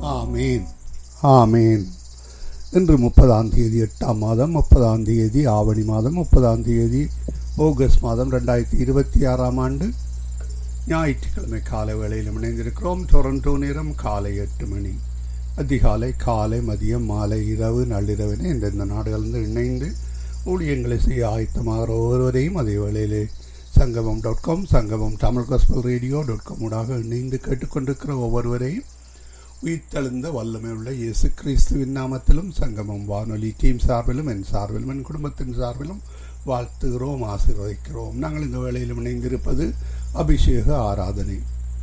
ஆமேன் ஆமேன் இன்று முப்பதாம் தேதி எட்டாம் மாதம் முப்பதாம் தேதி ஆவணி மாதம் முப்பதாம் தேதி ஆகஸ்ட் மாதம் ரெண்டாயிரத்தி இருபத்தி ஆறாம் ஆண்டு ஞாயிற்றுக்கிழமை காலை வேளையில் இணைந்திருக்கிறோம் டொரண்டோ நேரம் காலை எட்டு மணி அதிகாலை காலை மதியம் மாலை இரவு நள்ளிரவினை இந்தந்த நாடுகளிலிருந்து இணைந்து ஊழியங்களை செய்ய ஆயத்தமாகிற ஒவ்வொருவரையும் அதே வேளையிலே சங்கமம் dot com Sangamam Tamil gospel radio dot com ஊடாக இணைந்து கேட்டுக்கொண்டிருக்கிற ஒவ்வொருவரையும் உயிர்த்தெழுந்த வல்லமை உள்ள இயேசு கிறிஸ்துவின் நாமத்திலும் சங்கமம் வானொலி டீம் சார்பிலும் என் சார்பிலும் என் குடும்பத்தின் சார்பிலும் வாழ்த்துகிறோம் ஆசீர்வதிக்கிறோம் நாங்கள் இந்த வேளையிலும் இணைந்திருப்பது அபிஷேக ஆராதனை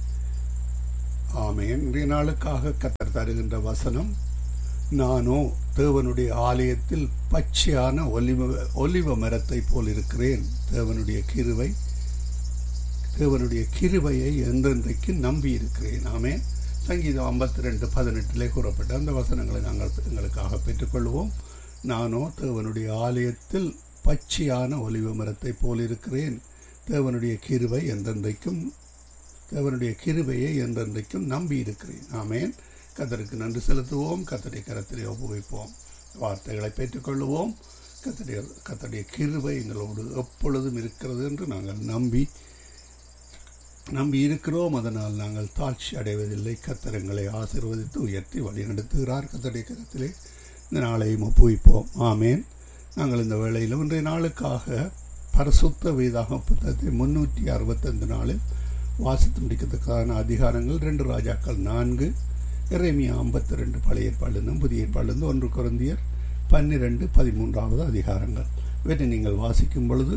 ஆமேன் இன்றைய நாளுக்காக கத்தர் தருகின்ற வசனம் நானோ தேவனுடைய ஆலயத்தில் பச்சையான ஒலிவ ஒலிவ மரத்தை போல் இருக்கிறேன் தேவனுடைய கிருவை தேவனுடைய கிருவையை என்றென்றைக்கு நம்பி இருக்கிறேன் ஆமேன் சங்கீதம் ஐம்பத்தி ரெண்டு பதினெட்டிலே கூறப்பட்ட அந்த வசனங்களை நாங்கள் எங்களுக்காக பெற்றுக்கொள்வோம் நானோ தேவனுடைய ஆலயத்தில் பச்சையான ஒலிவ மரத்தை போல் இருக்கிறேன் தேவனுடைய கிருவை என்றென்றைக்கும் தேவனுடைய கிருபையை என்றென்றைக்கும் நம்பி இருக்கிறேன் ஆமேன் கத்தருக்கு நன்றி செலுத்துவோம் கத்தடைய கரத்திலே ஒப்புவிப்போம் வார்த்தைகளை பெற்றுக்கொள்ளுவோம் கத்தடைய கத்தடைய கிருபை எங்களோடு எப்பொழுதும் இருக்கிறது என்று நாங்கள் நம்பி நம்பி இருக்கிறோம் அதனால் நாங்கள் தாழ்ச்சி அடைவதில்லை கத்தரங்களை ஆசிர்வதித்து உயர்த்தி வழிநடத்துகிறார் கத்தடைய கரத்திலே இந்த நாளையும் ஒப்புவிப்போம் ஆமேன் நாங்கள் இந்த வேளையில் இன்றைய நாளுக்காக பரிசுத்த வேதாக புத்தகத்தை முன்னூற்றி அறுபத்தைந்து நாளில் வாசித்து முடிக்கிறதுக்கான அதிகாரங்கள் ரெண்டு ராஜாக்கள் நான்கு இறைமியா ஐம்பத்தி ரெண்டு பழைய ஏற்பாடுலேருந்து புதிய ஏற்பாடுலேருந்து ஒன்று குழந்தையர் பன்னிரெண்டு பதிமூன்றாவது அதிகாரங்கள் இவற்றை நீங்கள் வாசிக்கும் பொழுது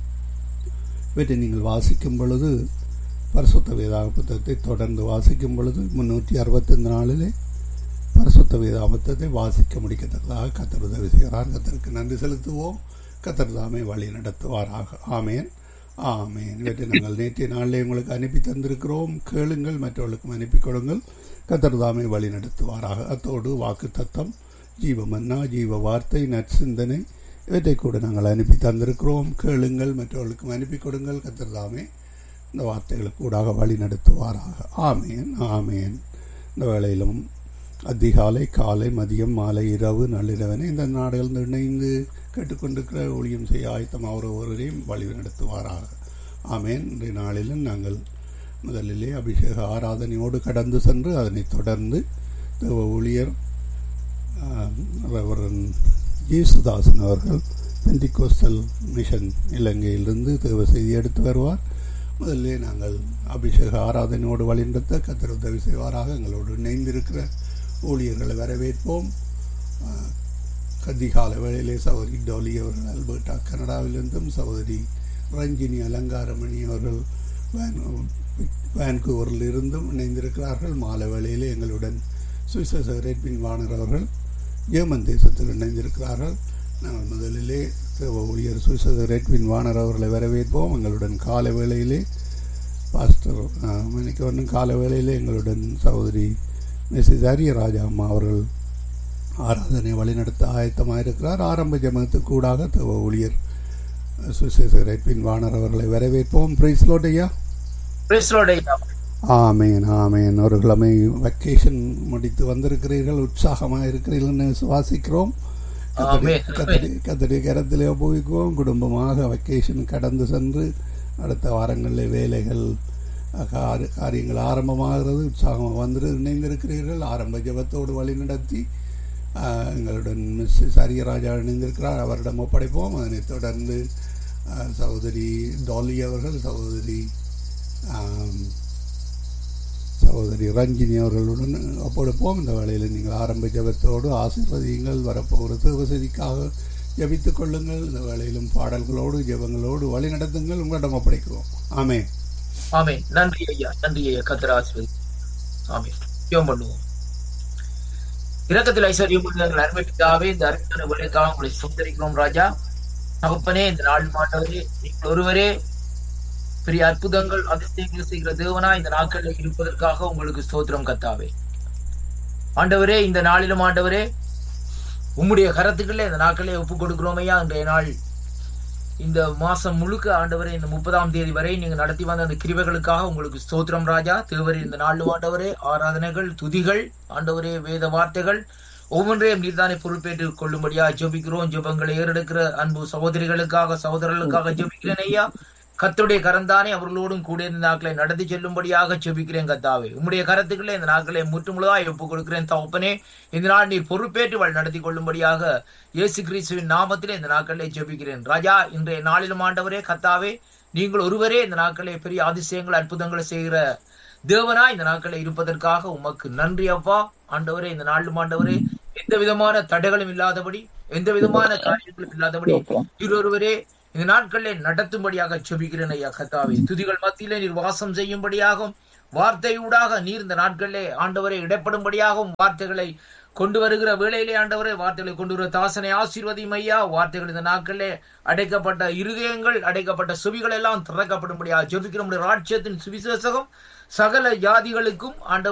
இவற்றை நீங்கள் வாசிக்கும் பொழுது பரிசுத்த வேதாக புத்தகத்தை தொடர்ந்து வாசிக்கும் பொழுது முன்னூற்றி அறுபத்தைந்து நாளிலே பரிசுத்த வேதாபத்தத்தை வாசிக்க முடிக்கத்தக்கதாக கத்தர் உதவி செய்கிறார் கத்தருக்கு நன்றி செலுத்துவோம் கத்தர் தாமே வழி நடத்துவாராக ஆமேன் ஆமேன் இவற்றை நாங்கள் நேற்றைய நாளிலே உங்களுக்கு அனுப்பி தந்திருக்கிறோம் கேளுங்கள் மற்றவர்களுக்கும் அனுப்பி கொடுங்கள் கத்தர் தாமே வழி நடத்துவாராக அத்தோடு வாக்கு தத்தம் ஜீவமன்னா ஜீவ வார்த்தை நற்சிந்தனை இவற்றை கூட நாங்கள் அனுப்பி தந்திருக்கிறோம் கேளுங்கள் மற்றவர்களுக்கும் அனுப்பி கொடுங்கள் கத்தர் தாமே இந்த வார்த்தைகளுக்கு கூடாக வழி நடத்துவாராக ஆமேன் ஆமேன் இந்த வேளையிலும் அதிகாலை காலை மதியம் மாலை இரவு நள்ளிரவனை இந்த நாடுகள் இணைந்து கேட்டுக்கொண்டிருக்கிற ஊழியம் செய்ய ஆயத்தம் அவர் ஒருவரையும் வழி நடத்துவாராக ஆமேன் இன்றைய நாளிலும் நாங்கள் முதலிலே அபிஷேக ஆராதனையோடு கடந்து சென்று அதனைத் தொடர்ந்து தேவ ஊழியர் ரெவரன் ஜேசுதாசன் அவர்கள் பெந்திகோஸ்டல் மிஷன் இலங்கையிலிருந்து தேவ செய்தி எடுத்து வருவார் முதல்ல நாங்கள் அபிஷேக ஆராதனையோடு வழிநடத்த கத்தர் உதவி செய்வாராக எங்களோடு இணைந்திருக்கிற ஊழியர்களை வரவேற்போம் கதிகால வேளையிலே சகோதரி டோலி அவர்கள் அல்பர்டா கனடாவிலிருந்தும் சகோதரி ரஞ்சினி அலங்காரமணி அவர்கள் வேன்கூவரில் இருந்தும் இணைந்திருக்கிறார்கள் மாலை வேளையிலே எங்களுடன் சுவிச ரேட்பின் வாணர் அவர்கள் ஜெர்மன் தேசத்தில் இணைந்திருக்கிறார்கள் நாங்கள் முதலிலே ஊழியர் சுவிச ரேட்பின் வாணர் அவர்களை வரவேற்போம் எங்களுடன் காலை வேளையிலே பாஸ்டர் மணிக்கு ஒன்றும் கால வேளையிலே எங்களுடன் சகோதரி மிஸ்ஸஸ் அரியராஜா அம்மா அவர்கள் ஆராதனை வழிநடத்த ஆயத்தமாக இருக்கிறார் ஆரம்ப ஜமத்துக்கு கூடாக தவ ஊழியர் சுசேசரை பின் வாணர் அவர்களை வரவேற்போம் பிரைஸ்லோடையா ஆமேன் ஆமேன் ஒரு கிழமை வெக்கேஷன் முடித்து வந்திருக்கிறீர்கள் உற்சாகமாக இருக்கிறீர்கள் சுவாசிக்கிறோம் கத்தடி கரத்திலே உபயோகிக்குவோம் குடும்பமாக வெக்கேஷன் கடந்து சென்று அடுத்த வாரங்களில் வேலைகள் காரியங்கள் ஆரம்பமாகிறது உற்சாகமாக வந்து இணைந்திருக்கிறீர்கள் ஆரம்ப ஜபத்தோடு வழி நடத்தி எங்களுடன் மிஸ் சரியராஜா இணைந்திருக்கிறார் அவரிடம் ஒப்படைப்போம் அதனைத் தொடர்ந்து சகோதரி டாலி அவர்கள் சகோதரி சகோதரி ரஞ்சினி அவர்களுடன் ஒப்படைப்போம் இந்த வேளையில் நீங்கள் ஆரம்ப ஜபத்தோடு ஆசீர்வதியுங்கள் வரப்போகிற தேவசதிக்காக ஜபித்துக் கொள்ளுங்கள் இந்த வேளையிலும் பாடல்களோடு ஜபங்களோடு வழி நடத்துங்கள் உங்களிடம் ஒப்படைக்கிறோம் ஆமே ஆமே நன்றி ஐயா நன்றி ஐயா கத்திர ஆசிர்வதி ஆமே ஜெபம் பண்ணுவோம் இரக்கத்தில் ஐஸ்வர்யம் எங்கள் அருமை பிதாவே இந்த அருமையான வேலைக்காக உங்களை சுந்தரிக்கிறோம் ராஜா தகப்பனே இந்த நாள் மாட்டவரே நீங்கள் ஒருவரே பெரிய அற்புதங்கள் அதிசயங்கள் செய்கிற தேவனா இந்த நாட்களில் இருப்பதற்காக உங்களுக்கு ஸ்தோத்திரம் கத்தாவே ஆண்டவரே இந்த நாளிலும் ஆண்டவரே உம்முடைய கரத்துக்களே இந்த நாட்களே ஒப்புக் கொடுக்கிறோம் ஐயா இன்றைய நாள் இந்த மாசம் முழுக்க ஆண்டவரே இந்த முப்பதாம் தேதி வரை நீங்க நடத்தி வந்த அந்த கிருபைகளுக்காக உங்களுக்கு ஸ்தோத்திரம் ராஜா தேவரே இந்த நாள் ஆண்டவரே ஆராதனைகள் துதிகள் ஆண்டவரே வேத வார்த்தைகள் ஒவ்வொன்றையும் நீர்தானே பொறுப்பேற்றுக் கொள்ளும்படியா ஜெபிக்கிறோம் ஜெபங்களை ஏறெடுக்கிற அன்பு சகோதரிகளுக்காக சகோதரர்களுக்காக ஜெபிக்கிறேன் ஐயா கத்துடைய கரந்தானே அவர்களோடும் கூட இந்த நாட்களை நடத்தி செல்லும்படியாக ஜெபிக்கிறேன் கத்தாவே உம்முடைய கரத்துக்களே இந்த நாட்களை முற்றுமுழுதாய் ஒப்புக் கொடுக்கிறேன் தகப்பனே இந்த நாள் நீர் பொறுப்பேற்று வழி நடத்தி கொள்ளும்படியாக இயேசு கிறிஸ்துவின் நாமத்திலே இந்த நாட்களை ஜெபிக்கிறேன் ராஜா இன்றைய நாளிலும் ஆண்டவரே கத்தாவே நீங்கள் ஒருவரே இந்த நாட்களை பெரிய அதிசயங்கள் அற்புதங்களை செய்கிற தேவனா இந்த நாட்களை இருப்பதற்காக உமக்கு நன்றி அப்பா ஆண்டவரே இந்த நாளும் ஆண்டவரே எந்த விதமான தடைகளும் இல்லாதபடி எந்த விதமான காரியங்களும் இல்லாதபடி இருவருவரே இந்த நாட்களிலே நடத்தும்படியாக செபிக்கிறேன் ஐயா கத்தாவே துதிகள் மத்தியிலே நீர் வாசம் செய்யும்படியாகவும் வார்த்தையூடாக நீர் இந்த நாட்களிலே ஆண்டவரை இடப்படும்படியாகவும் வார்த்தைகளை கொண்டு வருகிற வேளையிலே ஆண்டவரே வார்த்தைகளை கொண்டு வர தாசனை ஆசீர்வதியும் ஐயா வார்த்தைகள் இந்த நாட்களிலே அடைக்கப்பட்ட இருதயங்கள் அடைக்கப்பட்ட சுவிகள் எல்லாம் திறக்கப்படும்படியாக ஜெபிக்கிற ராட்சியத்தின் சுவிசேஷகம் சகல ஜாதிகளுக்கும் ஆண்டவர்